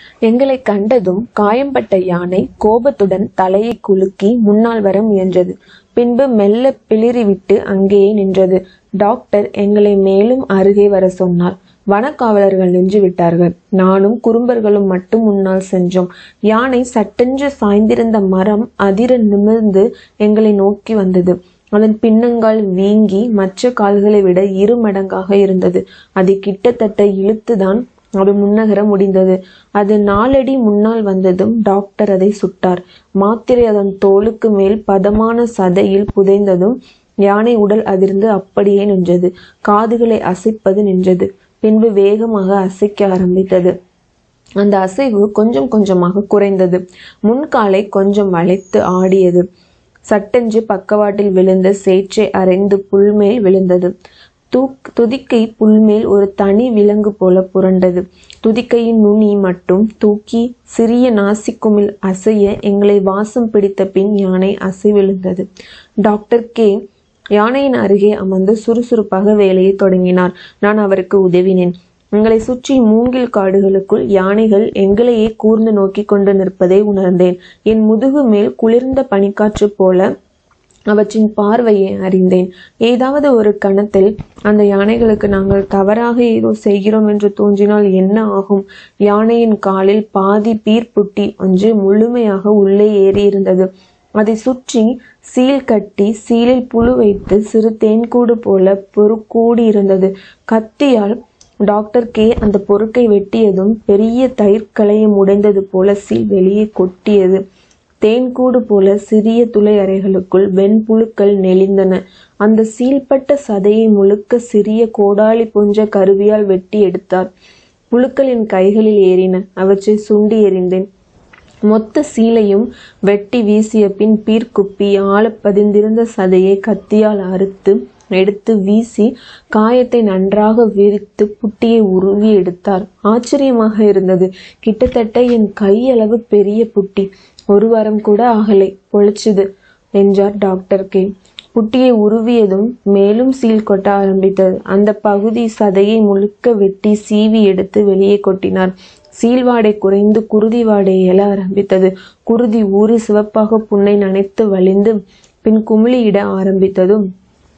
எங்களை கண்டதும் காயம்பட்ட யானை கோபத்துடன் தலையை குலுக்கி முன்னால் வர முயன்றது பின்பு மெல்ல பிளிறிவிட்டு அங்கேயே நின்றது டாக்டர் எங்களை மேலும் அருகே வர சொன்னார் வனக்காவலர்கள் நின்று விட்டார்கள் நானும் குறும்பர்களும் மட்டும் முன்னால் சென்றோம் யானை சட்டென்று சாய்ந்திருந்த மரம் அதிர நிமிர்ந்து எங்களை நோக்கி வந்தது அதன் பின்னங்கால் வீங்கி மற்ற கால்களை விட இரு மடங்காக இருந்தது அதை கிட்டத்தட்ட இழுத்துதான் அது முன்னகர முடிந்தது அது நாலடி முன்னால் வந்ததும் டாக்டர் அதை சுட்டார் மாத்திரை அதன் தோலுக்கு மேல் பதமான சதையில் புதைந்ததும் யானை உடல் அதிர்ந்து அப்படியே நின்றது காதுகளை அசைப்பது நின்றது பின்பு வேகமாக அசைக்க ஆரம்பித்தது அந்த அசைவு கொஞ்சம் கொஞ்சமாக குறைந்தது முன்காலை கொஞ்சம் வளைத்து ஆடியது சட்டென்று பக்கவாட்டில் விழுந்த சேற்றை அரைந்து புல்மேல் விழுந்தது தூக் துதிக்கை புல்மேல் ஒரு தனி விலங்கு போல புரண்டது துதிக்கையின் நுனி மட்டும் தூக்கி சிறிய நாசிக்குமில் அசைய எங்களை வாசம் பிடித்த பின் யானை அசைவிழுந்தது டாக்டர் கே யானையின் அருகே அமர்ந்து சுறுசுறுப்பாக வேலையை தொடங்கினார் நான் அவருக்கு உதவினேன் எங்களை சுற்றி மூங்கில் காடுகளுக்குள் யானைகள் எங்களையே கூர்ந்து நோக்கி கொண்டு நிற்பதை உணர்ந்தேன் என் முதுகு மேல் குளிர்ந்த பனிக்காற்று போல அவற்றின் பார்வையை அறிந்தேன் ஏதாவது ஒரு கணத்தில் அந்த யானைகளுக்கு நாங்கள் தவறாக ஏதோ செய்கிறோம் என்று தோன்றினால் என்ன ஆகும் யானையின் காலில் பாதி பீர்புட்டி ஒன்று முழுமையாக உள்ளே ஏறி இருந்தது அதை சுற்றி சீல் கட்டி சீலில் புழு வைத்து சிறு தேன்கூடு போல பொறுக்கூடி இருந்தது கத்தியால் டாக்டர் கே அந்த பொருட்கை வெட்டியதும் பெரிய தயிர் களையம் உடைந்தது போல சீல் வெளியே கொட்டியது தேன்கூடு போல சிறிய துளை அறைகளுக்குள் வெண்புழுக்கள் நெளிந்தன அந்த சீல்பட்ட சதையை முழுக்க சிறிய கோடாளி போன்ற கருவியால் வெட்டி எடுத்தார் புழுக்கள் என் கைகளில் ஏறின அவற்றை சுண்டி எறிந்தேன் மொத்த சீலையும் வெட்டி வீசிய பின் பீர்க்குப்பி ஆழப் பதிந்திருந்த சதையை கத்தியால் அறுத்து எடுத்து வீசி காயத்தை நன்றாக விரித்து புட்டியை உருவி எடுத்தார் ஆச்சரியமாக இருந்தது கிட்டத்தட்ட என் கையளவு பெரிய புட்டி ஒரு வாரம் கூட ஆகலை பொழைச்சுது என்றார் டாக்டர் கே புட்டியை உருவியதும் மேலும் சீல் கொட்ட ஆரம்பித்தது அந்த பகுதி சதையை முழுக்க வெட்டி சீவி எடுத்து வெளியே கொட்டினார் சீல் வாடை குறைந்து குருதி வாடை எழ ஆரம்பித்தது குருதி ஊறி சிவப்பாக புண்ணை நனைத்து வழிந்து பின் குமிழியிட ஆரம்பித்ததும்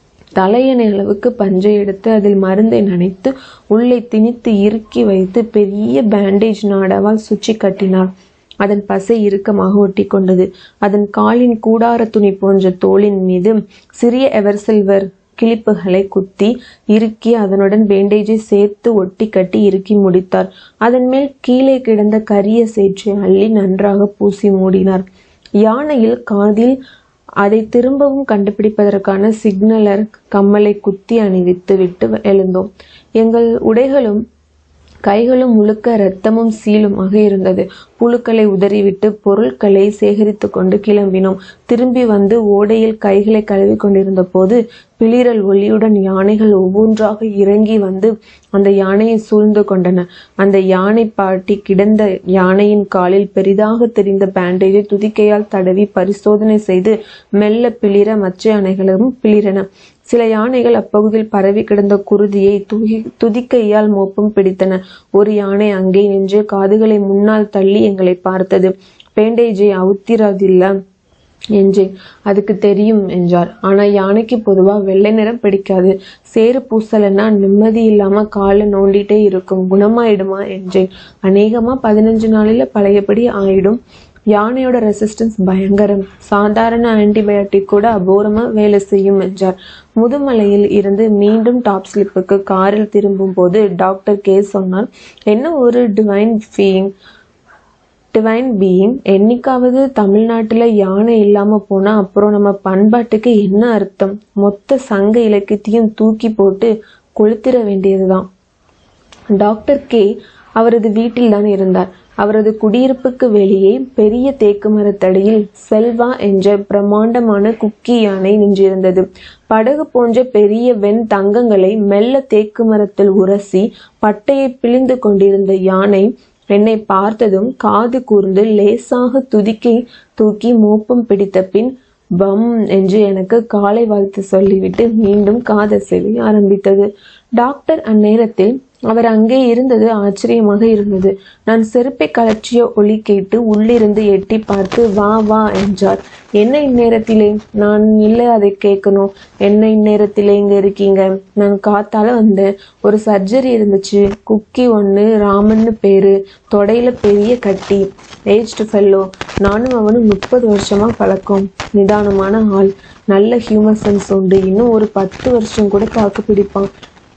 தலையணை அளவுக்கு பஞ்சை எடுத்து அதில் மருந்தை நனைத்து உள்ளே திணித்து இறுக்கி வைத்து பெரிய பேண்டேஜ் நாடாவால் சுற்றி கட்டினார் அதன் பசை இறுக்கமாக ஒட்டி கொண்டது அதன் காலின் கூடார துணி போன்ற தோளின் மீது சிறிய எவர் சில்வர் கிளிப்புகளை குத்தி இறுக்கி அதனுடன் பேண்டேஜை சேர்த்து ஒட்டி கட்டி இறுக்கி முடித்தார் அதன் மேல் கீழே கிடந்த கரிய சேற்றை அள்ளி நன்றாக பூசி மூடினார் யானையில் காதில் அதை திரும்பவும் கண்டுபிடிப்பதற்கான சிக்னலர் கம்மலை குத்தி அணிவித்து விட்டு எழுந்தோம் எங்கள் உடைகளும் கைகளும் முழுக்க இரத்தமும் சீலுமாக இருந்தது புழுக்களை உதறிவிட்டு பொருட்களை சேகரித்து கொண்டு கிளம்பினோம் திரும்பி வந்து ஓடையில் கைகளை கழுவி கொண்டிருந்த போது பிளிரல் ஒளியுடன் யானைகள் ஒவ்வொன்றாக இறங்கி வந்து அந்த யானையை சூழ்ந்து கொண்டன அந்த யானை பாட்டி கிடந்த யானையின் காலில் பெரிதாக தெரிந்த பேண்டேஜை துதிக்கையால் தடவி பரிசோதனை செய்து மெல்ல பிளிர மற்ற யானைகளும் பிளிரன சில யானைகள் அப்பகுதியில் பரவி கிடந்த குருதியை துகி துதிக்கையால் மோப்பம் பிடித்தன ஒரு யானை அங்கே நின்று காதுகளை முன்னால் தள்ளி எங்களை பார்த்தது பேண்டேஜை அவுத்திராதில்ல என்றேன் அதுக்கு தெரியும் என்றார் ஆனா யானைக்கு பொதுவா வெள்ளை நிறம் பிடிக்காது சேறு பூசலன்னா நிம்மதி இல்லாம காலை நோண்டிட்டே இருக்கும் குணமாயிடுமா என்றேன் அநேகமா பதினஞ்சு நாளில பழையபடி ஆயிடும் யானையோட ரெசிஸ்டன்ஸ் பயங்கரம் சாதாரண ஆன்டிபயோட்டிக் கூட அபோரமா வேலை செய்யும் என்றார் முதுமலையில் இருந்து மீண்டும் டாப் ஸ்லிப்புக்கு காரில் திரும்பும் போது டாக்டர் கே சொன்னார் என்ன ஒரு டிவைன் பீயிங் டிவைன் பீயிங் என்னைக்காவது தமிழ்நாட்டுல யானை இல்லாம போனா அப்புறம் நம்ம பண்பாட்டுக்கு என்ன அர்த்தம் மொத்த சங்க இலக்கியத்தையும் தூக்கி போட்டு கொளுத்திர வேண்டியதுதான் டாக்டர் கே அவரது வீட்டில் தான் இருந்தார் அவரது குடியிருப்புக்கு வெளியே பெரிய தேக்கு மரத்தடியில் செல்வா என்ற பிரம்மாண்டமான குக்கி யானை நின்றிருந்தது படகு போன்ற பெரிய வெண் தங்கங்களை மெல்ல தேக்கு மரத்தில் உரசி பட்டையை பிழிந்து கொண்டிருந்த யானை என்னை பார்த்ததும் காது கூர்ந்து லேசாக துதிக்கை தூக்கி மோப்பம் பிடித்த பின் பம் என்று எனக்கு காலை வாழ்த்து சொல்லிவிட்டு மீண்டும் காதசேவை ஆரம்பித்தது டாக்டர் அந்நேரத்தில் அவர் அங்கே இருந்தது ஆச்சரியமாக இருந்தது நான் செருப்பை கலற்றிய ஒலி கேட்டு உள்ளிருந்து எட்டி பார்த்து வா வா என்றார் என்ன இந்நேரத்திலே நான் இல்லை அதை கேட்கணும் என்ன இந்நேரத்திலே இங்க இருக்கீங்க நான் காத்தால வந்தேன் ஒரு சர்ஜரி இருந்துச்சு குக்கி ஒன்று ராமன்னு பேரு தொடையில பெரிய கட்டி ஏஜ்டு ஃபெல்லோ நானும் அவனும் முப்பது வருஷமா பழக்கம் நிதானமான ஆள் நல்ல ஹியூமர் சென்ஸ் உண்டு இன்னும் ஒரு பத்து வருஷம் கூட தாக்கு பிடிப்பான்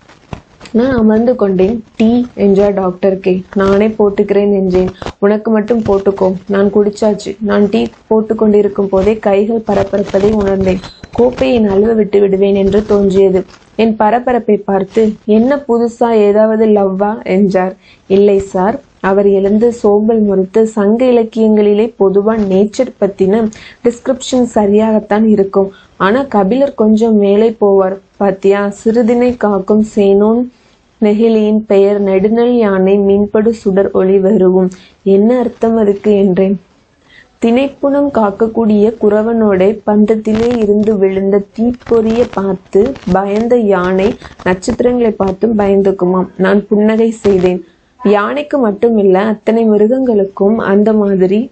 நான் அமர்ந்து கொண்டேன் டீ என்றார் டாக்டர் கே நானே போட்டுக்கிறேன் என்றேன் உனக்கு மட்டும் போட்டுக்கோ நான் குடிச்சாச்சு நான் டீ போட்டு கொண்டிருக்கும் போதே கைகள் பரபரப்பதை உணர்ந்தேன் கோப்பையை நழுவ விட்டு விடுவேன் என்று தோன்றியது என் பரபரப்பை பார்த்து என்ன புதுசா ஏதாவது லவ்வா என்றார் இல்லை சார் அவர் எழுந்து சோம்பல் முறித்து சங்க இலக்கியங்களிலே பொதுவா நேச்சர் பத்தின டிஸ்கிரிப்ஷன் சரியாகத்தான் இருக்கும் ஆனா கபிலர் கொஞ்சம் மேலே போவார் பாத்தியா சிறுதினை காக்கும் சேனோன் நெகிழியின் பெயர் நெடுநல் யானை மீன்படு சுடர் ஒளி வருவும் என்ன அர்த்தம் அதுக்கு என்றேன் திணைப்புணம் காக்கக்கூடிய குறவனோட பந்தத்திலே இருந்து விழுந்த தீப்பொறிய பார்த்து பயந்த யானை நட்சத்திரங்களை பார்த்தும் பயந்துக்குமாம் நான் புன்னகை செய்தேன் யானைக்கு மட்டும் இல்ல அத்தனை மிருகங்களுக்கும் அந்த மாதிரி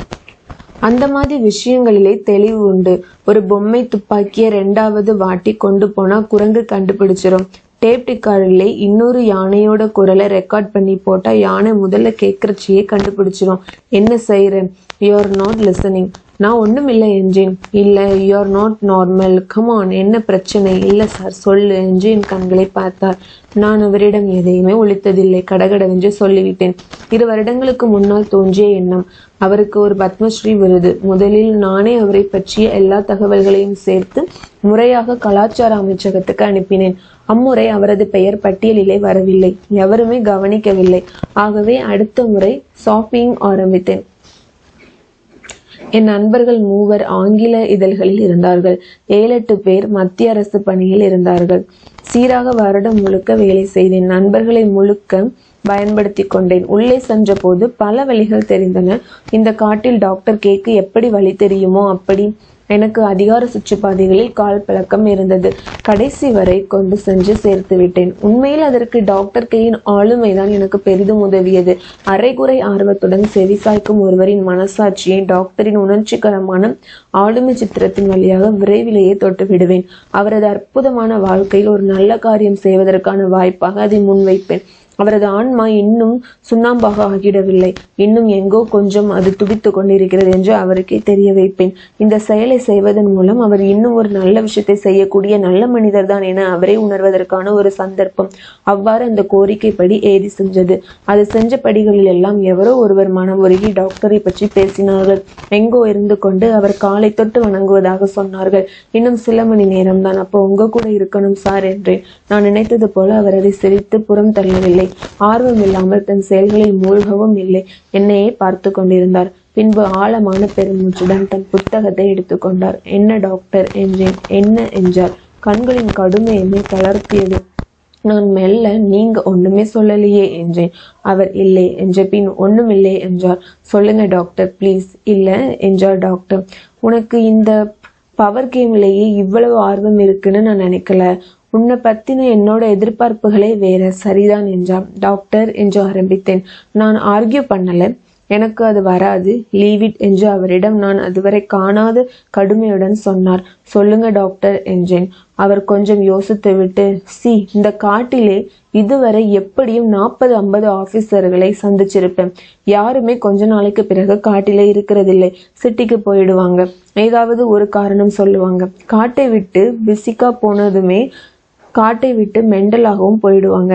அந்த மாதிரி விஷயங்களிலே தெளிவு உண்டு ஒரு பொம்மை துப்பாக்கிய ரெண்டாவது வாட்டி கொண்டு போனா குரங்கு கண்டுபிடிச்சிரும் டேப் டிக்காரிலே இன்னொரு யானையோட குரலை ரெக்கார்ட் பண்ணி போட்டா யானை முதல்ல கேட்கறச்சியே கண்டுபிடிச்சிரும் என்ன செய்யறேன் யூஆர் நாட் லிசனிங் நான் ஒண்ணும் இல்லை என்றேன் இல்ல யூஆர் நாட் நார்மல் கமான் என்ன பிரச்சனை இல்ல சார் சொல்லு என்று என் கண்களை பார்த்தார் நான் அவரிடம் எதையுமே ஒழித்ததில்லை கடகடவென்று சொல்லிவிட்டேன் இரு வருடங்களுக்கு முன்னால் தோன்றிய எண்ணம் அவருக்கு ஒரு பத்மஸ்ரீ விருது முதலில் நானே அவரை பற்றிய எல்லா தகவல்களையும் சேர்த்து முறையாக கலாச்சார அமைச்சகத்துக்கு அனுப்பினேன் அம்முறை அவரது பெயர் பட்டியலிலே வரவில்லை எவருமே கவனிக்கவில்லை ஆகவே அடுத்த முறை சாப்பிங் ஆரம்பித்தேன் என் நண்பர்கள் மூவர் ஆங்கில இதழ்களில் இருந்தார்கள் ஏழெட்டு பேர் மத்திய அரசு பணியில் இருந்தார்கள் சீராக வருடம் முழுக்க வேலை செய்தேன் நண்பர்களை முழுக்க பயன்படுத்தி கொண்டேன் உள்ளே சென்ற போது பல வழிகள் தெரிந்தன இந்த காட்டில் டாக்டர் கேக்கு எப்படி வழி தெரியுமோ அப்படி எனக்கு அதிகார சுற்றுப்பாதைகளில் கால் பழக்கம் இருந்தது கடைசி வரை கொண்டு சென்று சேர்த்து விட்டேன் உண்மையில் அதற்கு டாக்டர் கேயின் ஆளுமைதான் எனக்கு பெரிதும் உதவியது அரைகுறை ஆர்வத்துடன் செவிசாய்க்கும் ஒருவரின் மனசாட்சியை டாக்டரின் உணர்ச்சிகரமான ஆளுமை சித்திரத்தின் வழியாக விரைவிலேயே தொட்டு விடுவேன் அவரது அற்புதமான வாழ்க்கையில் ஒரு நல்ல காரியம் செய்வதற்கான வாய்ப்பாக அதை முன்வைப்பேன் அவரது ஆன்மா இன்னும் சுண்ணாம்பாக ஆகிடவில்லை இன்னும் எங்கோ கொஞ்சம் அது துடித்து கொண்டிருக்கிறது என்று அவருக்கே தெரிய வைப்பேன் இந்த செயலை செய்வதன் மூலம் அவர் இன்னும் ஒரு நல்ல விஷயத்தை செய்யக்கூடிய நல்ல மனிதர் தான் என அவரே உணர்வதற்கான ஒரு சந்தர்ப்பம் அவ்வாறு அந்த கோரிக்கைப்படி ஏறி சென்றது அது செஞ்ச படிகளில் எல்லாம் எவரோ ஒருவர் மனம் உருகி டாக்டரை பற்றி பேசினார்கள் எங்கோ இருந்து கொண்டு அவர் காலை தொட்டு வணங்குவதாக சொன்னார்கள் இன்னும் சில மணி நேரம் தான் அப்போ உங்க கூட இருக்கணும் சார் என்றேன் நான் நினைத்தது போல அவர் அதை சிரித்து புறம் தள்ளவில்லை ஆர்வம் இல்லாமல் தன் செயல்களில் மூழ்கவும் இல்லை என்னையே பார்த்து கொண்டிருந்தார் பின்பு ஆழமான பெருமூச்சுடன் தன் புத்தகத்தை எடுத்துக்கொண்டார் என்ன டாக்டர் என்றேன் என்ன என்றார் கண்களின் கடுமை என்னை தளர்த்தியது நான் மெல்ல நீங்க ஒண்ணுமே சொல்லலையே என்றேன் அவர் இல்லை என்ற பின் ஒண்ணுமில்லை என்றார் சொல்லுங்க டாக்டர் ப்ளீஸ் இல்ல என்றார் டாக்டர் உனக்கு இந்த பவர் கேம்லயே இவ்வளவு ஆர்வம் இருக்குன்னு நான் நினைக்கல உன்னை பத்தின என்னோட எதிர்பார்ப்புகளே வேற சரிதான் என்றார் டாக்டர் என்று ஆரம்பித்தேன் நான் ஆர்கியூ பண்ணல எனக்கு அது வராது லீவ் இட் என்று அவரிடம் நான் அதுவரை காணாத கடுமையுடன் சொன்னார் சொல்லுங்க டாக்டர் என்றேன் அவர் கொஞ்சம் யோசித்துவிட்டு சி இந்த காட்டிலே இதுவரை எப்படியும் நாற்பது ஐம்பது ஆபீசர்களை சந்திச்சிருப்பேன் யாருமே கொஞ்ச நாளைக்கு பிறகு காட்டிலே இருக்கிறதில்லை சிட்டிக்கு போயிடுவாங்க ஏதாவது ஒரு காரணம் சொல்லுவாங்க காட்டை விட்டு பிசிக்கா போனதுமே காட்டை விட்டு மெண்டலாகவும் போயிடுவாங்க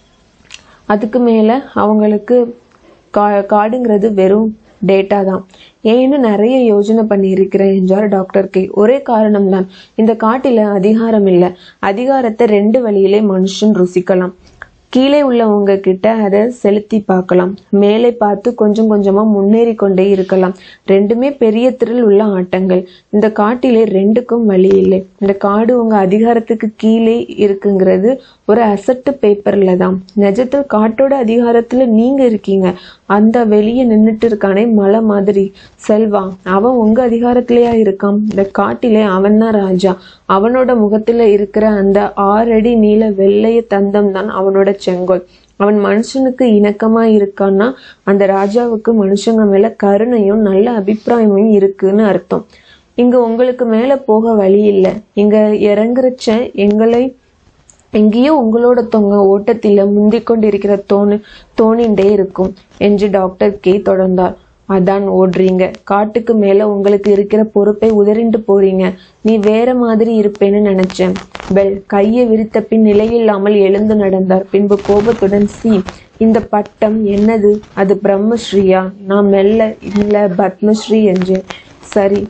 அதுக்கு மேல அவங்களுக்கு கா காடுங்கிறது வெறும் டேட்டா தான் ஏன்னு நிறைய யோசனை பண்ணியிருக்கிறேன் என்றார் டாக்டர் கே ஒரே காரணம்தான் இந்த காட்டில அதிகாரம் இல்லை அதிகாரத்தை ரெண்டு வழியிலே மனுஷன் ருசிக்கலாம் கீழே உள்ளவங்க கிட்ட அதை செலுத்தி பார்க்கலாம் மேலே பார்த்து கொஞ்சம் கொஞ்சமா முன்னேறி கொண்டே இருக்கலாம் ரெண்டுமே பெரிய திரில் உள்ள ஆட்டங்கள் இந்த காட்டிலே ரெண்டுக்கும் வழி இல்லை இந்த காடு உங்க அதிகாரத்துக்கு கீழே இருக்குங்கிறது ஒரு அசட்டு பேப்பர்ல தான் நிஜத்தில் காட்டோட அதிகாரத்துல நீங்க இருக்கீங்க அந்த வெளியே நின்னுட்டு இருக்கானே மலை மாதிரி செல்வா அவன் உங்க அதிகாரத்திலேயா இருக்கான் இந்த காட்டிலே அவன் தான் ராஜா அவனோட முகத்துல இருக்கிற அந்த ஆறடி நீள வெள்ளைய தந்தம் தான் அவனோட செங்கோல் அவன் மனுஷனுக்கு இணக்கமா இருக்கான்னா அந்த ராஜாவுக்கு மனுஷங்க மேல கருணையும் நல்ல அபிப்பிராயமும் இருக்குன்னு அர்த்தம் இங்க உங்களுக்கு மேல போக வழி இல்லை இங்க இறங்குறச்ச எங்களை எங்கேயோ உங்களோட தொங்க ஓட்டத்தில முந்திக் கொண்டிருக்கிற தோணு தோணிண்டே இருக்கும் என்று டாக்டர் கே தொடர்ந்தார் அதான் ஓடுறீங்க காட்டுக்கு மேல உங்களுக்கு இருக்கிற பொறுப்பை உதறிண்டு போறீங்க நீ வேற மாதிரி இருப்பேன்னு நினைச்சேன் பெல் கையை விரித்த பின் நிலையில்லாமல் எழுந்து நடந்தார் பின்பு கோபத்துடன் சி இந்த பட்டம் என்னது அது பிரம்மஸ்ரீயா நான் மெல்ல இல்ல பத்மஸ்ரீ என்றேன் சரி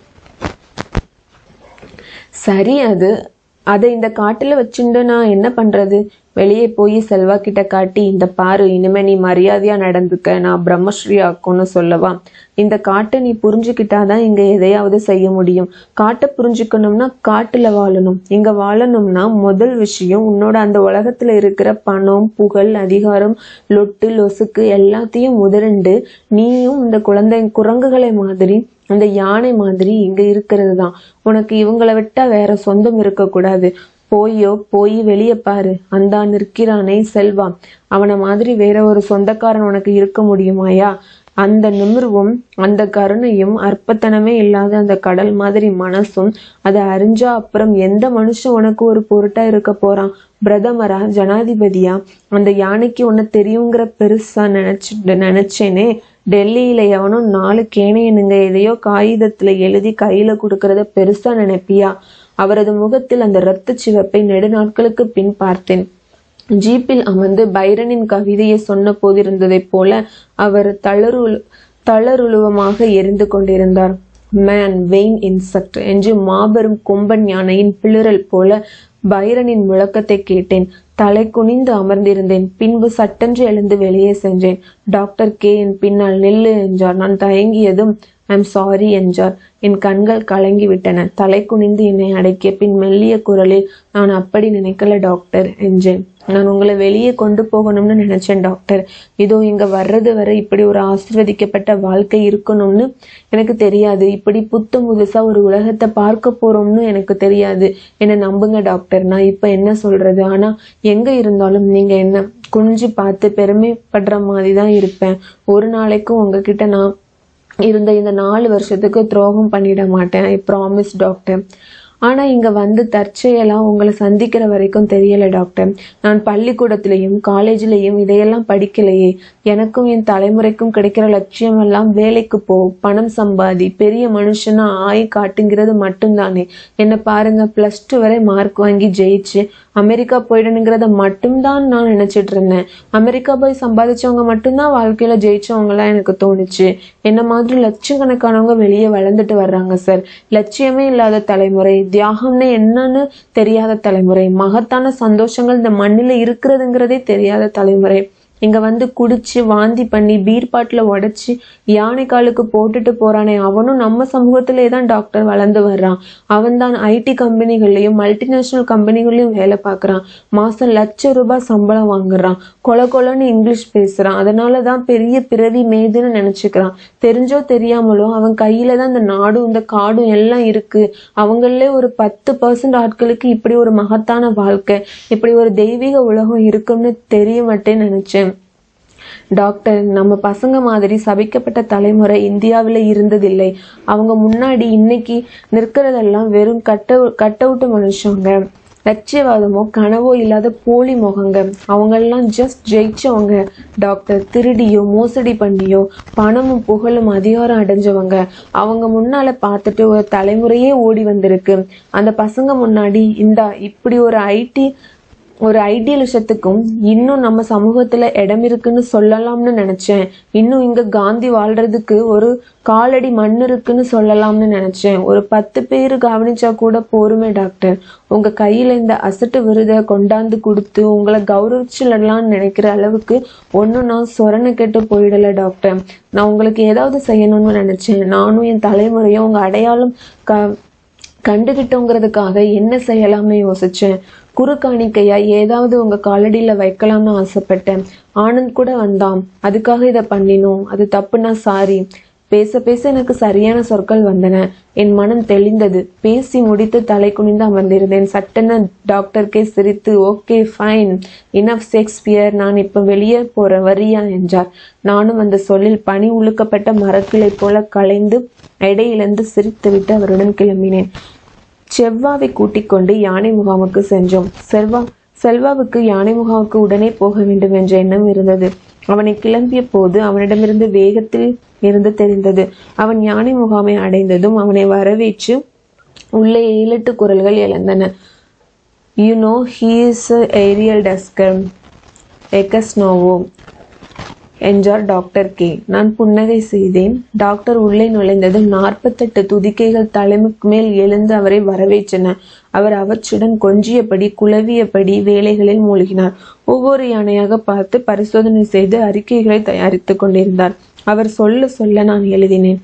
சரி அது அதை இந்த காட்டுல வச்சுட்டு நான் என்ன பண்றது வெளியே போய் செல்வா கிட்ட காட்டி இந்த பாரு இனிமே நீ மரியாதையா நடந்துக்க நான் பிரம்மஸ்ரீ ஆக்கும்னு சொல்லவா இந்த காட்டை நீ புரிஞ்சுக்கிட்டாதான் இங்க எதையாவது செய்ய முடியும் காட்டை புரிஞ்சுக்கணும்னா காட்டுல வாழணும் இங்க வாழணும்னா முதல் விஷயம் உன்னோட அந்த உலகத்துல இருக்கிற பணம் புகழ் அதிகாரம் லொட்டு லொசுக்கு எல்லாத்தையும் உதறண்டு நீயும் இந்த குழந்தை குரங்குகளை மாதிரி அந்த யானை மாதிரி இங்க இருக்கிறது தான் உனக்கு இவங்களை விட்டா வேற சொந்தம் இருக்கக்கூடாது போயோ போய் வெளியே பாரு அந்தா நிற்கிறானே செல்வா அவனை மாதிரி வேற ஒரு சொந்தக்காரன் உனக்கு இருக்க முடியுமாயா அந்த நிமிர்வும் அந்த கருணையும் அற்பத்தனமே இல்லாத அந்த கடல் மாதிரி மனசும் அதை அறிஞ்சா அப்புறம் எந்த மனுஷன் உனக்கு ஒரு பொருட்டா இருக்க போறான் பிரதமரா ஜனாதிபதியா அந்த யானைக்கு உன்னை தெரியுங்கிற பெருசா நினைச்சு நினைச்சேனே டெல்லியில எவனோ நாலு கேணையனுங்க எதையோ காகிதத்துல எழுதி கையில கொடுக்கறத பெருசா நினைப்பியா அவரது முகத்தில் அந்த இரத்த சிவப்பை நெடுநாட்களுக்கு பின் பார்த்தேன் ஜீப்பில் அமர்ந்து பைரனின் கவிதையை சொன்ன போதிருந்ததைப் போல அவர் தளரு தளருழுவமாக எரிந்து கொண்டிருந்தார் மேன் வெயின் இன்செக்ட் என்று மாபெரும் கொம்பன் யானையின் பிளிரல் போல பைரனின் முழக்கத்தை கேட்டேன் தலை குனிந்து அமர்ந்திருந்தேன் பின்பு சட்டென்று எழுந்து வெளியே சென்றேன் டாக்டர் கே என் பின்னால் நில்லு என்றார் நான் தயங்கியதும் ஐம் சாரி என்றார் என் கண்கள் கலங்கி விட்டன தலை குனிந்து என்னை அடக்கிய பின் மெல்லிய குரலில் நான் அப்படி நினைக்கல டாக்டர் என்றேன் நான் உங்களை வெளியே கொண்டு போகணும்னு நினைச்சேன் டாக்டர் இதோ இங்க வர்றது வரை இப்படி ஒரு ஆசிர்வதிக்கப்பட்ட வாழ்க்கை இருக்கணும்னு எனக்கு தெரியாது இப்படி புத்து புதுசா ஒரு உலகத்தை பார்க்க போறோம்னு எனக்கு தெரியாது என்ன நம்புங்க டாக்டர் நான் இப்ப என்ன சொல்றது ஆனா எங்க இருந்தாலும் நீங்க என்ன குனிஞ்சு பார்த்து பெருமைப்படுற மாதிரி தான் இருப்பேன் ஒரு நாளைக்கும் உங்ககிட்ட நான் இருந்த இந்த நாலு வருஷத்துக்கு துரோகம் பண்ணிட மாட்டேன் ஐ ப்ராமிஸ் டாக்டர் ஆனா இங்க வந்து தற்செயலா உங்களை சந்திக்கிற வரைக்கும் தெரியல டாக்டர் நான் பள்ளிக்கூடத்திலையும் காலேஜ்லயும் இதையெல்லாம் படிக்கலையே எனக்கும் என் தலைமுறைக்கும் கிடைக்கிற லட்சியம் எல்லாம் வேலைக்கு போ பணம் சம்பாதி பெரிய மனுஷனா ஆய் காட்டுங்கிறது மட்டும்தானே என்ன பாருங்க பிளஸ் டூ வரை மார்க் வாங்கி ஜெயிச்சு அமெரிக்கா போயிடணுங்கிறத மட்டும்தான் நான் நினைச்சிட்டு இருந்தேன் அமெரிக்கா போய் சம்பாதிச்சவங்க மட்டும்தான் வாழ்க்கையில ஜெயிச்சவங்கலாம் எனக்கு தோணுச்சு என்ன மாதிரி லட்சக்கணக்கானவங்க வெளியே வளர்ந்துட்டு வர்றாங்க சார் லட்சியமே இல்லாத தலைமுறை தியாகம்னு என்னன்னு தெரியாத தலைமுறை மகத்தான சந்தோஷங்கள் இந்த மண்ணில இருக்கிறதுங்கிறதே தெரியாத தலைமுறை இங்க வந்து குடிச்சு வாந்தி பண்ணி பீர் பாட்டில உடைச்சு யானை காலுக்கு போட்டுட்டு போறானே அவனும் நம்ம சமூகத்திலே தான் டாக்டர் வளர்ந்து வர்றான் அவன் தான் ஐடி கம்பெனிகள்லயும் மல்டிநேஷனல் கம்பெனிகள்லயும் வேலை பார்க்கறான் மாசம் லட்ச ரூபாய் சம்பளம் வாங்குறான் கொல கொலன்னு இங்கிலீஷ் பேசுறான் அதனாலதான் பெரிய பிறவி மேதுன்னு நினைச்சுக்கிறான் தெரிஞ்சோ தெரியாமலோ அவன் கையில தான் இந்த நாடும் இந்த காடும் எல்லாம் இருக்கு அவங்களே ஒரு பத்து பர்சன்ட் ஆட்களுக்கு இப்படி ஒரு மகத்தான வாழ்க்கை இப்படி ஒரு தெய்வீக உலகம் இருக்கும்னு தெரிய மாட்டேன்னு நினைச்சேன் டாக்டர் நம்ம பசங்க மாதிரி சபிக்கப்பட்ட தலைமுறை இந்தியாவில் இருந்ததில்லை அவங்க முன்னாடி இன்னைக்கு நிற்கிறதெல்லாம் வெறும் கட்ட கட் அவுட் மனுஷங்க லட்சியவாதமோ கனவோ இல்லாத போலி முகங்க அவங்கெல்லாம் ஜஸ்ட் ஜெயிச்சவங்க டாக்டர் திருடியோ மோசடி பண்ணியோ பணமும் புகழும் அதிகாரம் அடைஞ்சவங்க அவங்க முன்னால பார்த்துட்டு ஒரு தலைமுறையே ஓடி வந்திருக்கு அந்த பசங்க முன்னாடி இந்தா இப்படி ஒரு ஐடி ஒரு ஐடியலிசத்துக்கும் இன்னும் நம்ம சமூகத்துல இடம் இருக்குன்னு சொல்லலாம்னு நினைச்சேன் இன்னும் இங்க காந்தி வாழ்றதுக்கு ஒரு காலடி மண் இருக்குன்னு சொல்லலாம்னு நினைச்சேன் ஒரு பத்து பேர் கவனிச்சா கூட போருமே டாக்டர் உங்க கையில இந்த அசட்டு விருதை கொண்டாந்து கொடுத்து உங்களை கௌரவிச்சிடலாம்னு நினைக்கிற அளவுக்கு ஒன்னும் நான் சொரண கெட்டு போயிடல டாக்டர் நான் உங்களுக்கு ஏதாவது செய்யணும்னு நினைச்சேன் நானும் என் தலைமுறையும் உங்க அடையாளம் க கண்டுகிட்டோங்கிறதுக்காக என்ன செய்யலாம்னு யோசிச்சேன் குறு காணிக்கையா ஏதாவது உங்க காலடியில வைக்கலாம்னு ஆசைப்பட்டேன் ஆனந்த் கூட வந்தான் அதுக்காக இதை பண்ணினோம் அது தப்புனா சாரி பேச பேச எனக்கு சரியான சொற்கள் வந்தன என் மனம் தெளிந்தது பேசி முடித்து தலை குனிந்து அமர்ந்திருந்தேன் சட்டென டாக்டர் கே சிரித்து ஓகே ஃபைன் இனஃப் ஷேக்ஸ்பியர் நான் இப்ப வெளியே போற வரியா என்றார் நானும் அந்த சொல்லில் பனி உழுக்கப்பட்ட மரக்கிளை போல கலைந்து எடையிழந்து சிரித்துவிட்டு அவருடன் கிளம்பினேன் செவ்வாவை கூட்டிக் கொண்டு யானை முகாமுக்கு சென்றோம் செல்வா செல்வாவுக்கு யானை முகாமுக்கு உடனே போக வேண்டும் என்ற எண்ணம் இருந்தது அவனை கிளம்பிய போது அவனிடமிருந்து வேகத்தில் இருந்து தெரிந்தது அவன் யானை முகாமை அடைந்ததும் அவனை வரவேற்று உள்ளே ஏழெட்டு குரல்கள் எழுந்தன you know he is Ariel tusker எக்கஸ்னோவோ என்றார் டாக்டர் கே நான் புன்னகை செய்தேன் டாக்டர் உள்ளே நுழைந்ததும் நாற்பத்தெட்டு துதிக்கைகள் தலைமுக்கு மேல் எழுந்து அவரை வரவேற்றன அவர் அவற்றுடன் கொஞ்சியபடி குழவியபடி வேலைகளில் மூழ்கினார் ஒவ்வொரு யானையாக பார்த்து பரிசோதனை செய்து அறிக்கைகளை தயாரித்துக் கொண்டிருந்தார் அவர் சொல்ல சொல்ல நான் எழுதினேன்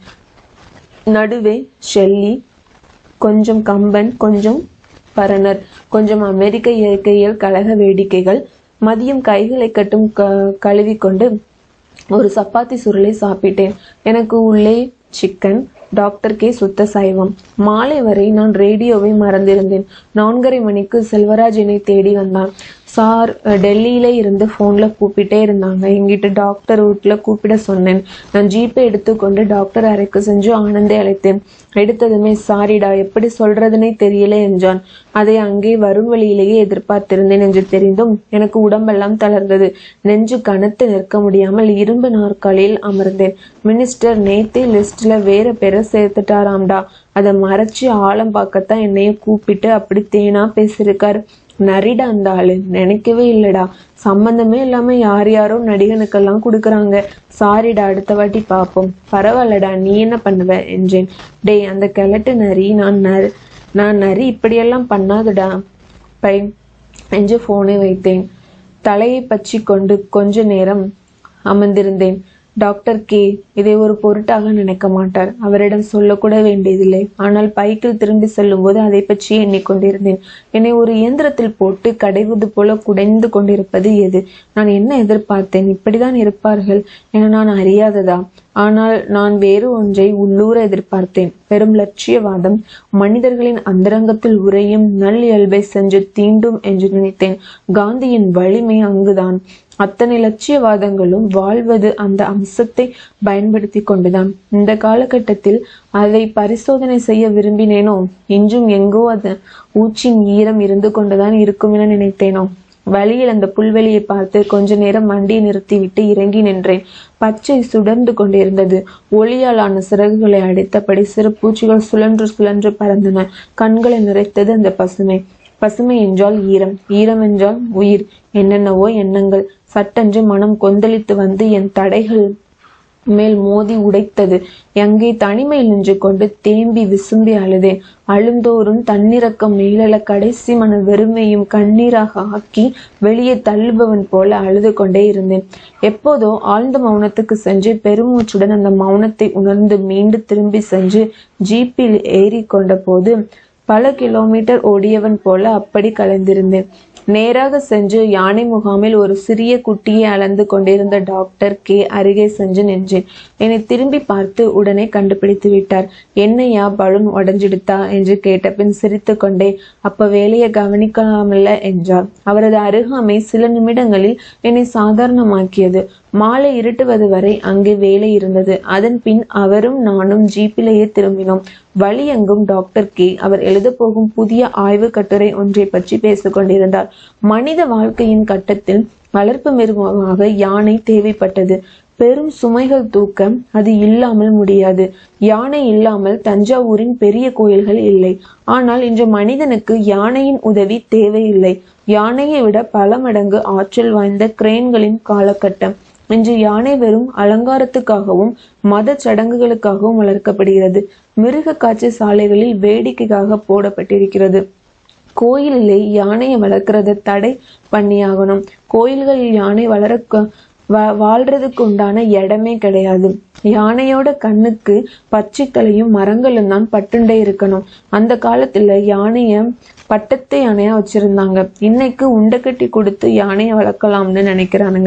நடுவே ஷெல்லி கொஞ்சம் கம்பன் கொஞ்சம் பரணர் கொஞ்சம் அமெரிக்க இயற்கையியல் கழக வேடிக்கைகள் மதியம் கைகளை கட்டும் க கழுவிக்கொண்டு ஒரு சப்பாத்தி சுருளை சாப்பிட்டேன் எனக்கு உள்ளே சிக்கன் டாக்டர் கே சுத்த சைவம் மாலை வரை நான் ரேடியோவை மறந்திருந்தேன் நான்கரை மணிக்கு செல்வராஜ் என்னை தேடி வந்தான் சார் டெல்லியில இருந்து ஃபோன்ல கூப்பிட்டே இருந்தாங்க எங்கிட்ட டாக்டர் வீட்டில் கூப்பிட சொன்னேன் நான் ஜீப்பை எடுத்துக்கொண்டு டாக்டர் அறைக்கு சென்று ஆனந்தை அழைத்தேன் எடுத்ததுமே சாரிடா எப்படி சொல்றதுனே தெரியல என்றான் அதை அங்கே வரும் வழியிலேயே எதிர்பார்த்திருந்தேன் என்று தெரிந்தும் எனக்கு உடம்பெல்லாம் தளர்ந்தது நெஞ்சு கனத்து நிற்க முடியாமல் இரும்பு நாற்காலியில் அமர்ந்தேன் மினிஸ்டர் நேத்தே லிஸ்ட்ல வேற பேரை சேர்த்துட்டாராம்டா அதை மறைச்சு ஆழம் பார்க்கத்தான் என்னைய கூப்பிட்டு அப்படி தேனா பேசியிருக்காரு நரிடா அந்த ஆளு நினைக்கவே இல்லடா சம்பந்தமே இல்லாம யார் யாரோ நடிகனுக்கெல்லாம் கொடுக்குறாங்க சாரிடா அடுத்த வாட்டி பார்ப்போம் பரவாயில்லடா நீ என்ன பண்ணுவ என்றேன் டேய் அந்த கிழட்டு நரி நான் நரி நான் நரி இப்படியெல்லாம் பண்ணாதுடா பை என்று போனை வைத்தேன் தலையை பற்றி கொண்டு கொஞ்ச நேரம் அமர்ந்திருந்தேன் டாக்டர் கே இதை ஒரு பொருட்டாக நினைக்க மாட்டார் அவரிடம் சொல்லக்கூட வேண்டியதில்லை ஆனால் பைக்கில் திரும்பி செல்லும்போது அதை பற்றி எண்ணிக்கொண்டிருந்தேன் என்னை ஒரு இயந்திரத்தில் போட்டு கடைவது போல குடைந்து கொண்டிருப்பது எது நான் என்ன எதிர்பார்த்தேன் இப்படிதான் இருப்பார்கள் என நான் அறியாததா ஆனால் நான் வேறு ஒன்றை உள்ளூர எதிர்பார்த்தேன் பெரும் லட்சியவாதம் மனிதர்களின் அந்தரங்கத்தில் உறையும் நல் இயல்பை சென்று தீண்டும் என்று நினைத்தேன் காந்தியின் வலிமை அங்குதான் அத்தனை லட்சியவாதங்களும் வாழ்வது அந்த அம்சத்தை பயன்படுத்தி கொண்டுதான் இந்த காலகட்டத்தில் அதை பரிசோதனை செய்ய விரும்பினேனோ இன்றும் எங்கோ அது ஊச்சின் ஈரம் இருந்து கொண்டுதான் இருக்கும் என நினைத்தேனோ வழியில் அந்த புல்வெளியை பார்த்து கொஞ்ச நேரம் வண்டியை நிறுத்திவிட்டு இறங்கி நின்றேன் பச்சை சுடர்ந்து கொண்டிருந்தது ஒளியாலான சிறகுகளை அடைத்தபடி சிறு பூச்சிகள் சுழன்று சுழன்று பறந்தன கண்களை நிறைத்தது அந்த பசுமை பசுமை என்றால் ஈரம் ஈரம் என்றால் உயிர் என்னென்னவோ எண்ணங்கள் சட்டென்று மனம் கொந்தளித்து வந்து என் தடைகள் மேல் மோதி உடைத்தது எங்கே தனிமையில் நின்று கொண்டு தேம்பி விசும்பி அழுதேன் அழுந்தோறும் தன்னிறக்கம் மேலெழ கடைசி மன வெறுமையும் கண்ணீராக ஆக்கி வெளியே தள்ளுபவன் போல அழுது கொண்டே இருந்தேன் எப்போதோ ஆழ்ந்த மௌனத்துக்கு சென்று பெருமூச்சுடன் அந்த மௌனத்தை உணர்ந்து மீண்டு திரும்பி சென்று ஜீப்பில் ஏறி கொண்ட போது பல கிலோமீட்டர் ஓடியவன் போல அப்படி கலைந்திருந்தேன் நேராக சென்று யானை முகாமில் ஒரு சிறிய குட்டியை அளந்து கொண்டிருந்த டாக்டர் கே அருகே சென்று நின்றேன் என்னை திரும்பி பார்த்து உடனே கண்டுபிடித்து விட்டார் என்னையா பலூன் உடஞ்சிடுத்தா என்று கேட்டபின் சிரித்து கொண்டே அப்ப வேலையை கவனிக்கலாமல்ல என்றார் அவரது அருகாமை சில நிமிடங்களில் என்னை சாதாரணமாக்கியது மாலை இருட்டுவது வரை அங்கே வேலை இருந்தது அதன் பின் அவரும் நானும் ஜீப்பிலேயே திரும்பினோம் வழியெங்கும் டாக்டர் கே அவர் எழுதப் போகும் புதிய ஆய்வு கட்டுரை ஒன்றை பற்றி பேசிக் கொண்டிருந்தார் மனித வாழ்க்கையின் கட்டத்தில் வளர்ப்பு மிருகமாக யானை தேவைப்பட்டது பெரும் சுமைகள் தூக்க அது இல்லாமல் முடியாது யானை இல்லாமல் தஞ்சாவூரின் பெரிய கோயில்கள் இல்லை ஆனால் இன்று மனிதனுக்கு யானையின் உதவி தேவையில்லை யானையை விட பல மடங்கு ஆற்றல் வாய்ந்த கிரேன்களின் காலகட்டம் இன்று யானை வெறும் அலங்காரத்துக்காகவும் மத சடங்குகளுக்காகவும் வளர்க்கப்படுகிறது மிருக காட்சி சாலைகளில் வேடிக்கைக்காக போடப்பட்டிருக்கிறது கோயிலிலே யானையை வளர்க்கறத தடை பண்ணியாகணும் கோயில்களில் யானை வளர வா- வாழ்றதுக்கு உண்டான இடமே கிடையாது யானையோட கண்ணுக்கு பச்சைத்தலையும் மரங்களும் தான் பட்டுண்டே இருக்கணும் அந்த காலத்துல யானைய பட்டத்து யானையா வச்சிருந்தாங்க இன்னைக்கு உண்டை கட்டி கொடுத்து யானையை வளர்க்கலாம்னு நினைக்கிறானுங்க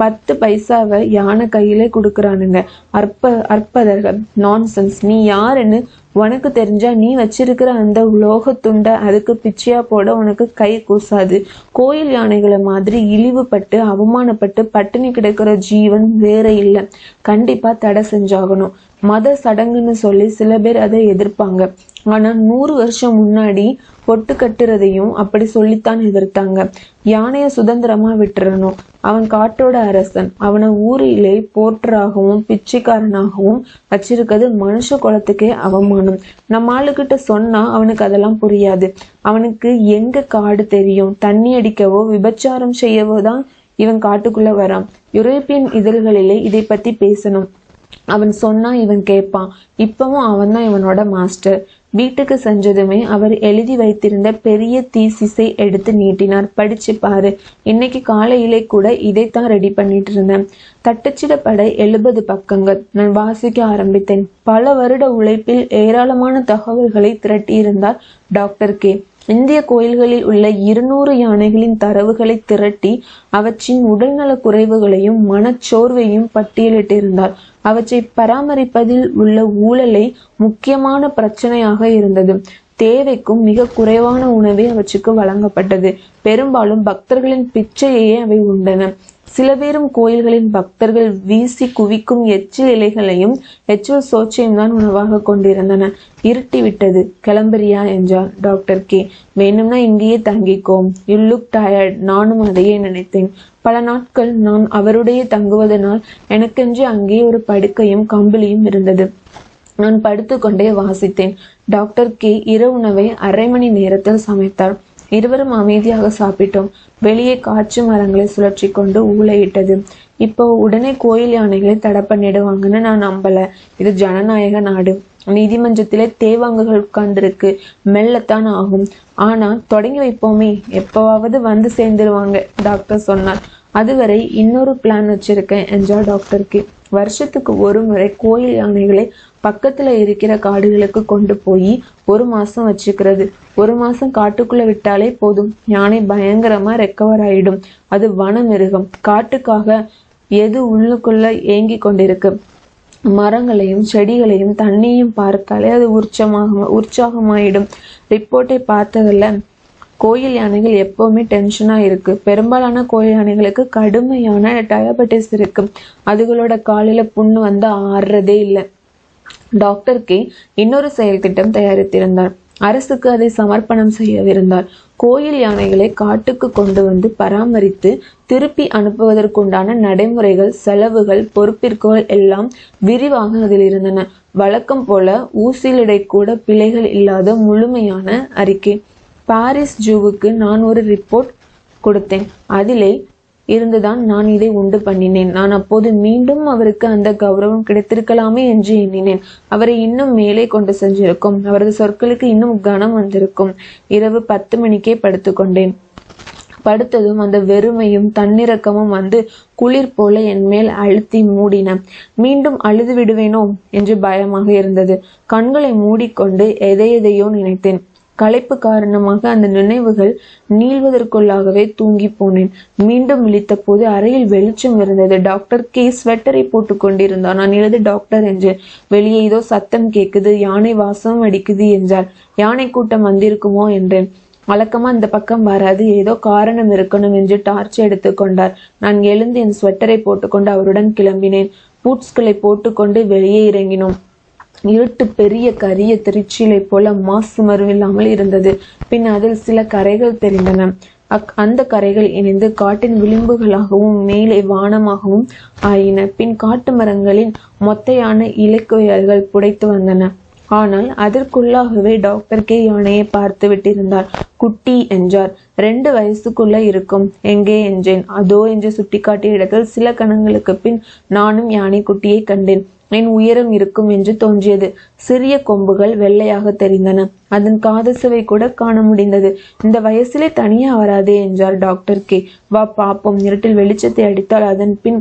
பத்து பைசாவை யானை கையிலே கொடுக்கறானுங்க அற்ப அற்பதர்கள் நான்சென்ஸ் நீ யாருன்னு உனக்கு தெரிஞ்சா நீ வச்சிருக்கிற அந்த உலோக துண்டை அதுக்கு பிச்சையா போட உனக்கு கை கூசாது கோயில் யானைகளை மாதிரி இழிவுபட்டு அவமானப்பட்டு பட்டினி கிடக்கிற ஜீவன் வேற இல்லை கண்டிப்பா தடை செஞ்சாகணும் மத சடங்குன்னு சொல்லி சில பேர் அதை எதிர்ப்பாங்க ஆனா நூறு வருஷம் முன்னாடி பொட்டு கட்டுறதையும் அப்படி சொல்லித்தான் எதிர்த்தாங்க யானைய சுதந்திரமா விட்டுறணும் அவன் காட்டோட அரசன் அவனை ஊரிலே போற்றராகவும் பிச்சைக்காரனாகவும் வச்சிருக்கிறது மனுஷ குலத்துக்கே அவமானம் நம்ம ஆளுகிட்ட சொன்னா அவனுக்கு அதெல்லாம் புரியாது அவனுக்கு எங்க காடு தெரியும் தண்ணி அடிக்கவோ விபச்சாரம் செய்யவோ தான் இவன் காட்டுக்குள்ள வரான் யூரோப்பியன் இதழ்களிலே இதை பத்தி பேசணும் அவன் சொன்னா இவன் கேட்பான் இப்பவும் அவன் தான் இவனோட மாஸ்டர் வீட்டுக்கு செஞ்சதுமே அவர் எழுதி வைத்திருந்த பெரிய தீசிஸை எடுத்து நீட்டினார் படிச்சு பாரு இன்னைக்கு காலையிலே கூட இதைத்தான் ரெடி பண்ணிட்டு இருந்தேன் தட்டச்சிடப்பட எழுபது பக்கங்கள் நான் வாசிக்க ஆரம்பித்தேன் பல வருட உழைப்பில் ஏராளமான தகவல்களை திரட்டியிருந்தார் டாக்டர் கே இந்திய கோயில்களில் உள்ள இருநூறு யானைகளின் தரவுகளை திரட்டி அவற்றின் உடல்நல குறைவுகளையும் மனச்சோர்வையும் பட்டியலிட்டிருந்தார் அவற்றை பராமரிப்பதில் உள்ள ஊழலை முக்கியமான பிரச்சனையாக இருந்தது தேவைக்கும் மிக குறைவான உணவே அவற்றுக்கு வழங்கப்பட்டது பெரும்பாலும் பக்தர்களின் பிச்சையையே அவை உண்டன சில பேரும் கோயில்களின் பக்தர்கள் வீசி குவிக்கும் எச்சில் இலைகளையும் எச்சில் சோச்சையும் தான் உணவாக கொண்டிருந்தன இருட்டி விட்டது கிளம்புறியா என்றார் டாக்டர் கே வேணும்னா இங்கேயே தங்கிக்கோம் யூ லுக் டயர்ட் நானும் அதையே நினைத்தேன் பல நாட்கள் நான் அவருடைய தங்குவதனால் எனக்கென்று அங்கே ஒரு படுக்கையும் கம்பிளியும் இருந்தது நான் படுத்துக்கொண்டே வாசித்தேன் டாக்டர் கே இரவுணவை அரை மணி நேரத்தில் சமைத்தார் இருவரும் அமைதியாக சாப்பிட்டோம் வெளியே காற்று மரங்களை சுழற்றி கொண்டு ஊளையிட்டது இப்போ உடனே கோயில் யானைகளை தடை பண்ணிடுவாங்கன்னு நான் நம்பல இது ஜனநாயக நாடு நீதிமன்றத்திலே தேவாங்குகள் உட்கார்ந்துருக்கு மெல்லத்தான் ஆகும் ஆனா தொடங்கி வைப்போமே எப்பவாவது வந்து சேர்ந்துருவாங்க டாக்டர் சொன்னார் அதுவரை இன்னொரு பிளான் வச்சிருக்கேன் என்றார் டாக்டர் கே வருஷத்துக்கு ஒரு முறை கோயில் யானைகளை பக்கத்துல இருக்கிற காடுகளுக்கு கொண்டு போய் ஒரு மாசம் வச்சுக்கிறது ஒரு மாசம் காட்டுக்குள்ள விட்டாலே போதும் யானை பயங்கரமா ரெக்கவர் ஆயிடும் அது வன மிருகம் காட்டுக்காக எது உள்ளுக்குள்ள ஏங்கி கொண்டிருக்கு மரங்களையும் செடிகளையும் தண்ணியும் பார்த்தாலே அது உற்சமாக உற்சாகமாயிடும் ரிப்போர்ட்டை பார்த்ததில்ல கோயில் யானைகள் எப்பவுமே டென்ஷனா இருக்கு பெரும்பாலான கோயில் யானைகளுக்கு கடுமையான டயபெட்டிஸ் இருக்கு அதுகளோட காலில புண்ணு வந்து ஆறுறதே இல்லை டாக்டர் கே இன்னொரு செயல் திட்டம் தயாரித்திருந்தார் அரசுக்கு அதை சமர்ப்பணம் செய்யவிருந்தார் கோயில் யானைகளை காட்டுக்கு கொண்டு வந்து பராமரித்து திருப்பி அனுப்புவதற்குண்டான நடைமுறைகள் செலவுகள் பொறுப்பிற்குகள் எல்லாம் விரிவாக அதில் இருந்தன வழக்கம் போல ஊசிலிடை கூட பிழைகள் இல்லாத முழுமையான அறிக்கை பாரிஸ் ஜூவுக்கு நான் ஒரு ரிப்போர்ட் கொடுத்தேன் அதிலே இருந்துதான் நான் இதை உண்டு பண்ணினேன் நான் அப்போது மீண்டும் அவருக்கு அந்த கௌரவம் கிடைத்திருக்கலாமே என்று எண்ணினேன் அவரை இன்னும் மேலே கொண்டு சென்றிருக்கும் அவரது சொற்களுக்கு இன்னும் கனம் வந்திருக்கும் இரவு பத்து மணிக்கே படுத்துக்கொண்டேன் படுத்ததும் அந்த வெறுமையும் தன்னிறக்கமும் வந்து குளிர் போல என் மேல் அழுத்தி மூடின மீண்டும் அழுது விடுவேனோ என்று பயமாக இருந்தது கண்களை மூடிக்கொண்டு எதை எதையோ நினைத்தேன் களைப்பு காரணமாக அந்த நினைவுகள் நீள்வதற்குள்ளாகவே தூங்கி போனேன் மீண்டும் விழித்த போது அறையில் வெளிச்சம் இருந்தது டாக்டர் கே ஸ்வெட்டரை போட்டுக் கொண்டிருந்தார் நான் எழுது டாக்டர் என்று வெளியே ஏதோ சத்தம் கேக்குது யானை வாசம் அடிக்குது என்றார் யானை கூட்டம் வந்திருக்குமோ என்றேன் வழக்கமா இந்த பக்கம் வராது ஏதோ காரணம் இருக்கணும் என்று டார்ச் எடுத்துக்கொண்டார் நான் எழுந்து என் ஸ்வெட்டரை போட்டுக்கொண்டு அவருடன் கிளம்பினேன் பூட்ஸ்களை போட்டுக்கொண்டு வெளியே இறங்கினோம் இருட்டு பெரிய கரிய திருச்சிலை போல மாசு மருவில்லாமல் இருந்தது பின் அதில் சில கரைகள் தெரிந்தன அக் அந்த கரைகள் இணைந்து காட்டின் விளிம்புகளாகவும் மேலே வானமாகவும் ஆயின பின் காட்டு மரங்களின் மொத்தையான இலைக்குயல்கள் புடைத்து வந்தன ஆனால் அதற்குள்ளாகவே டாக்டர் கே யானையை பார்த்து விட்டிருந்தார் குட்டி என்றார் ரெண்டு வயசுக்குள்ள இருக்கும் எங்கே என்றேன் அதோ என்று சுட்டிக்காட்டிய இடத்தில் சில கணங்களுக்கு பின் நானும் யானை குட்டியை கண்டேன் என் உயரம் இருக்கும் என்று தோன்றியது சிறிய கொம்புகள் வெள்ளையாக தெரிந்தன அதன் காதசுவை கூட காண முடிந்தது இந்த வயசிலே தனியா வராதே என்றார் டாக்டர் கே வா பாப்போம் இருட்டில் வெளிச்சத்தை அடித்தால் அதன் பின்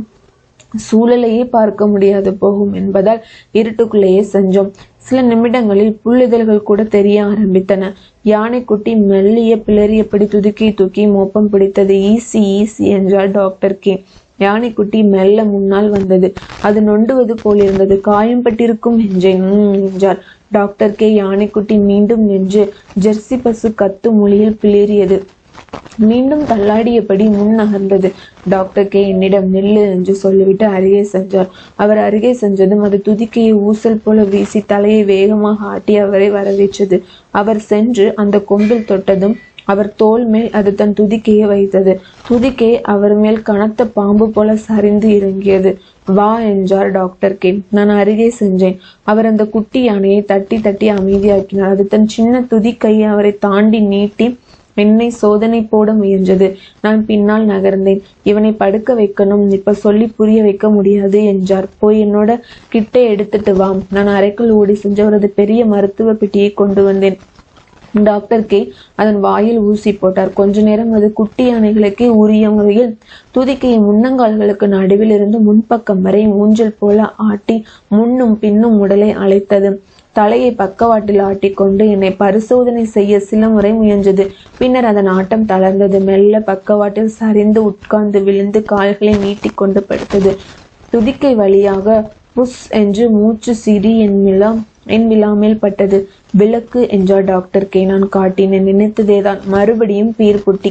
சூழலையே பார்க்க முடியாது போகும் என்பதால் இருட்டுக்குள்ளேயே செஞ்சோம் சில நிமிடங்களில் புல்லிதழ்கள் கூட தெரிய ஆரம்பித்தன யானைக்குட்டி மெல்லிய பிளறியபடி துதுக்கி தூக்கி மோப்பம் பிடித்தது ஈசி ஈசி என்றார் டாக்டர் கே யானைக்குட்டி மெல்ல முன்னால் வந்தது அது நொண்டுவது போலிருந்தது காயம்பட்டிருக்கும் என்றேன் "ம்," என்றார் டாக்டர் கே யானைக்குட்டி மீண்டும் நின்று ஜெர்சி பசு கத்தும் மொழியில் பிளிறியது மீண்டும் தள்ளாடியபடி முன் நகர்ந்தது டாக்டர் கே என்னிடம் நில்லு என்று சொல்லிவிட்டு அருகே சென்றார் அவர் அருகே சென்றதும் அது துதிக்கையை ஊசல் போல வீசி தலையை வேகமாக ஆட்டி அவரை வரவேற்றது அவர் சென்று அந்த கொம்பில் தொட்டதும் அவர் தோள் மேல் அது தன் துதிக்கையை வைத்தது துதிக்கை அவர் மேல் கனத்த பாம்பு போல சரிந்து இறங்கியது வா என்றார் டாக்டர் கே நான் அருகே சென்றேன் அவர் அந்த குட்டி யானையை தட்டி தட்டி அமைதியாக்கினார் அது தன் சின்ன துதிக்கையை அவரை தாண்டி நீட்டி என்னை சோதனை போட முயன்றது நான் பின்னால் நகர்ந்தேன் இவனை படுக்க வைக்கணும் இப்ப சொல்லி புரிய வைக்க முடியாது என்றார் போய் என்னோட கிட்ட எடுத்துட்டு வா நான் அறைக்குள் ஓடி சென்று அவரது பெரிய மருத்துவ பெட்டியை கொண்டு வந்தேன் டாக்டர் கே அதன் வாயில் ஊசி போட்டார் கொஞ்ச நேரம் அது குட்டி யானைகளுக்கே உரிய முறையில் துதிக்கையை முன்னங்கால்களுக்கு நடுவில் இருந்து முன்பக்கம் வரை ஊஞ்சல் போல ஆட்டி முன்னும் பின்னும் உடலை அழைத்தது தலையை பக்கவாட்டில் ஆட்டிக்கொண்டு என்னை பரிசோதனை செய்ய சில முறை முயன்றது பின்னர் அதன் ஆட்டம் தளர்ந்தது மெல்ல பக்கவாட்டில் சரிந்து உட்கார்ந்து விழுந்து கால்களை நீட்டிக்கொண்டு படுத்தது துதிக்கை வழியாக புஸ் என்று மூச்சு சிறி என் விழா என் விழாமேல் பட்டது விளக்கு என்றார் டாக்டர் கே நான் காட்டினேன் நினைத்ததேதான் மறுபடியும் பீர்புட்டி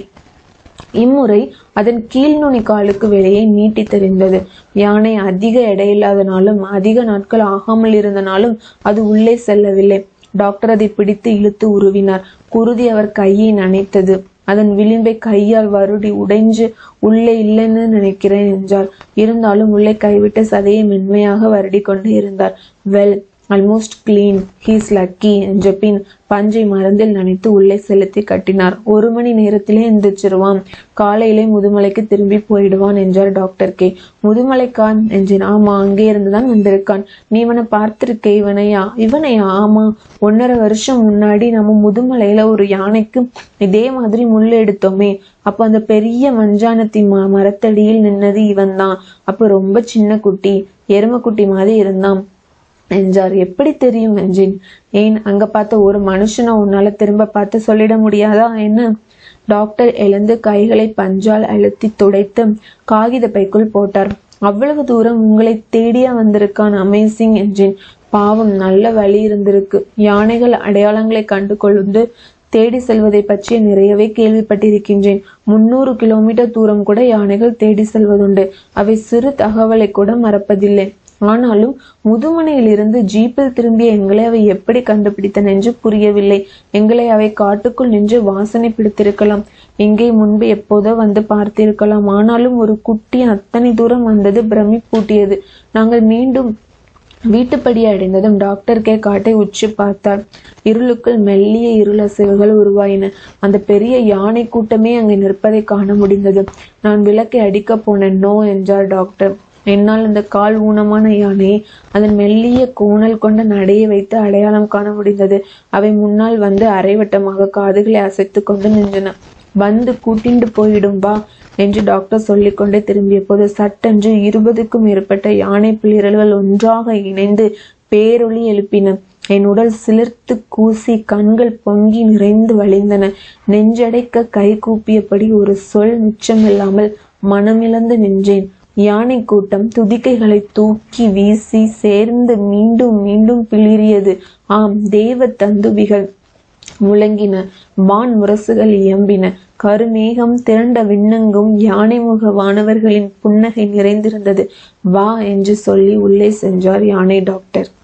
இம்முறை அதன் கீழ்நுனி காலுக்கு வெளியே நீட்டி தெரிந்தது யானை அதிக எடையில்லாதனாலும் அதிக நாட்கள் ஆகாமல் இருந்தனாலும் அது உள்ளே செல்லவில்லை டாக்டர் அதை பிடித்து இழுத்து உருவினார் குருதி அவர் கையை நனைத்தது அதன் விளிம்பை கையால் வருடி உடைஞ்சு உள்ளே இல்லைன்னு நினைக்கிறேன் என்றார் இருந்தாலும் உள்ளே கைவிட்ட சதையை மென்மையாக வருடி கொண்டே இருந்தார் well almost clean he's lucky என்ற பின் பஞ்சை மருந்தில் நனைத்து உள்ளே செலுத்தி கட்டினார் ஒரு மணி நேரத்திலே எந்திரிச்சிருவான் காலையிலே முதுமலைக்கு திரும்பி போயிடுவான் என்றார் டாக்டர் கே முதுமலைக்கான் என்றேன் ஆமா அங்கே இருந்துதான் வந்திருக்கான் நீ இவனை பார்த்திருக்கே இவனையா இவனையா ஆமா ஒன்னரை வருஷம் முன்னாடி நம்ம முதுமலையில ஒரு யானைக்கு இதே மாதிரி முள்ளு எடுத்தோமே அப்ப அந்த பெரிய மஞ்சானத்தி ம மரத்தடியில் நின்னது இவன் தான் அப்ப ரொம்ப சின்ன குட்டி எருமக்குட்டி மாதிரி இருந்தான் என்றார் எப்படி தெரியும் என்றேன் ஏன் அங்க பார்த்த ஒரு மனுஷனை உன்னால திரும்ப பார்த்து சொல்லிட முடியாதா என்ன டாக்டர் எழுந்து கைகளை பஞ்சால் அழுத்தி துடைத்து காகித பைக்குள் போட்டார் அவ்வளவு தூரம் உங்களை தேடியா வந்திருக்கான் அமேசிங் என்றேன் பாவம் நல்ல வழி இருந்திருக்கு யானைகள் அடையாளங்களை கண்டு கொண்டு தேடி செல்வதை பற்றி நிறையவே கேள்விப்பட்டிருக்கின்றேன் முன்னூறு கிலோமீட்டர் தூரம் கூட யானைகள் தேடி செல்வதுண்டு அவை சிறு தகவலை கூட மறப்பதில்லை ஆனாலும் முதுமனையிலிருந்து ஜீப்பில் திரும்பிய எங்களை அவை எப்படி கண்டுபிடித்தன என்று புரியவில்லை எங்களை அவை காட்டுக்குள் நின்று வாசனை பிடித்திருக்கலாம் எங்கே முன்பு எப்போதோ வந்து பார்த்திருக்கலாம் ஆனாலும் ஒரு குட்டி அத்தனை தூரம் வந்தது பிரமிப்பூட்டியது நாங்கள் மீண்டும் வீட்டுப்படி அடைந்ததும் டாக்டர் கே காட்டை உச்சி பார்த்தார் இருளுக்குள் மெல்லிய இருளசைவுகள் உருவாயின அந்த பெரிய யானை கூட்டமே அங்கே நிற்பதை காண முடிந்தது நான் விளக்கை அடிக்கப் போனேன் நோ என்றார் டாக்டர் என்னால் அந்த கால் ஊனமான யானையை அதன் மெல்லிய கோணல் கொண்ட நடையை வைத்து அடையாளம் காண முடிந்தது அவை முன்னால் வந்து அரைவட்டமாக காதுகளை அசைத்து கொண்டு நின்றன வந்து கூட்டிண்டு போயிடும் வா என்று டாக்டர் சொல்லிக்கொண்டே திரும்பிய போது சட்டென்று இருபதுக்கும் மேற்பட்ட யானை பிளிரல்கள் ஒன்றாக இணைந்து பேரொளி எழுப்பின என் உடல் சிலிர்த்து கூசி கண்கள் பொங்கி நிறைந்து வழிந்தன நெஞ்சடைக்க கை கூப்பியபடி ஒரு சொல் மிச்சமில்லாமல் மனமிழந்து நின்றேன் யானை கூட்டம் துதிக்கைகளை தூக்கி வீசி சேர்ந்து மீண்டும் மீண்டும் பிளிறியது ஆம் தேவ தந்துபிகள் முழங்கின வான் முரசுகள் இயம்பின கருமேகம் திரண்ட விண்ணங்கும் யானை முக வானவர்களின் புன்னகை நிறைந்திருந்தது வா என்று சொல்லி உள்ளே சென்றார் யானை டாக்டர்